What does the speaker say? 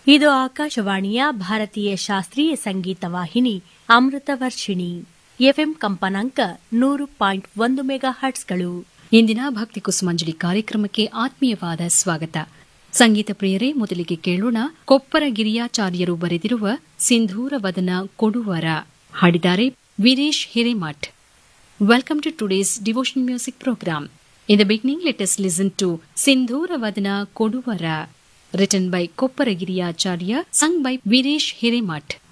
ಇದು ಆಕಾಶವಾಣಿಯ ಭಾರತೀಯ ಶಾಸ್ತ್ರೀಯ ಸಂಗೀತ ವಾಹಿನಿ ಅಮೃತ ವರ್ಷಿಣಿ ಎಫ್ಎಂ ಕಂಪನಾಂಕ ನೂರು ಪಾಯಿಂಟ್ ಒಂದು ಮೆಗಾ ಹರ್ಟ್ಸ್ಗಳು ಇಂದಿನ ಭಕ್ತಿ ಕುಸುಮಾಂಜಲಿ ಕಾರ್ಯಕ್ರಮಕ್ಕೆ ಆತ್ಮೀಯವಾದ ಸ್ವಾಗತ ಸಂಗೀತ ಪ್ರಿಯರೇ ಮೊದಲಿಗೆ ಕೇಳೋಣ ಕೊಪ್ಪರ ಗಿರಿಯಾಚಾರ್ಯರು ಬರೆದಿರುವ ಸಿಂಧೂರ ವದನ ಕೊಡುವರ ಹಾಡಿದ್ದಾರೆ Veeresh Hiremath welcome to today's devotion music program in the beginning let us listen to ಸಿಂಧೂರ ವದನ ಕೊಡುವರ written by Koppara Giriyacharya sung by Veeresh Hiremath